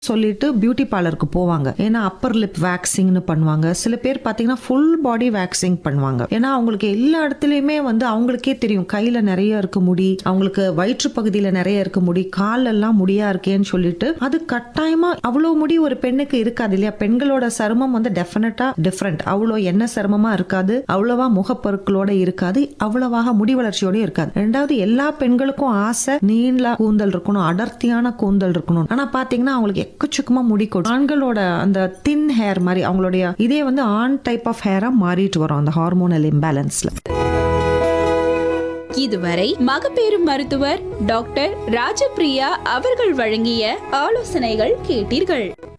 சொல்லிட்டு பியூட்டி பார்லருக்கு போவாங்க ஏன்னா அப்பர் லிப் வேக்சிங்னு பண்ணுவாங்க சில பேர் பார்த்தீங்கன்னா ஃபுல் பாடி வேக்சிங் பண்ணுவாங்க ஏன்னா அவங்களுக்கு எல்லா இடத்துலையுமே வந்து அவங்களுக்கே தெரியும் கையில நிறைய இருக்கு முடி அவங்களுக்கு வயிற்று பகுதியில நிறைய இருக்கு முடி காலெல்லாம் முடியா இருக்கேன்னு சொல்லிட்டு அது கட்டாயமா அவ்வளோ முடி ஒரு பெண்ணுக்கு இருக்காது இல்லையா பெண்களோட சருமம் வந்து டெஃபினட்டா டிஃப்ரெண்ட் அவ்வளோ என்ன சருமமா இருக்காது அவ்வளவா முகப்பொருட்களோட இருக்காது அவ்வளவாக முடி வளர்ச்சியோட இருக்காது ரெண்டாவது எல்லா பெண்களுக்கும் ஆசை நீள கூந்தல் இருக்கணும் அடர்த்தியான கூந்தல் இருக்கணும் ஆனா பாத்தீங்கன்னா அவங்களுக்கு எக்கச்சக்கமா முடி கொடும் ஆண்களோட அந்த தின் ஹேர் மாதிரி அவங்களுடைய இதே வந்து ஆண் டைப் ஆஃப் ஹேரா மாறிட்டு வரும் அந்த ஹார்மோனல் இம்பேலன்ஸ்ல இதுவரை மகப்பேறு மருத்துவர் டாக்டர் ராஜபிரியா அவர்கள் வழங்கிய ஆலோசனைகள் கேட்டீர்கள்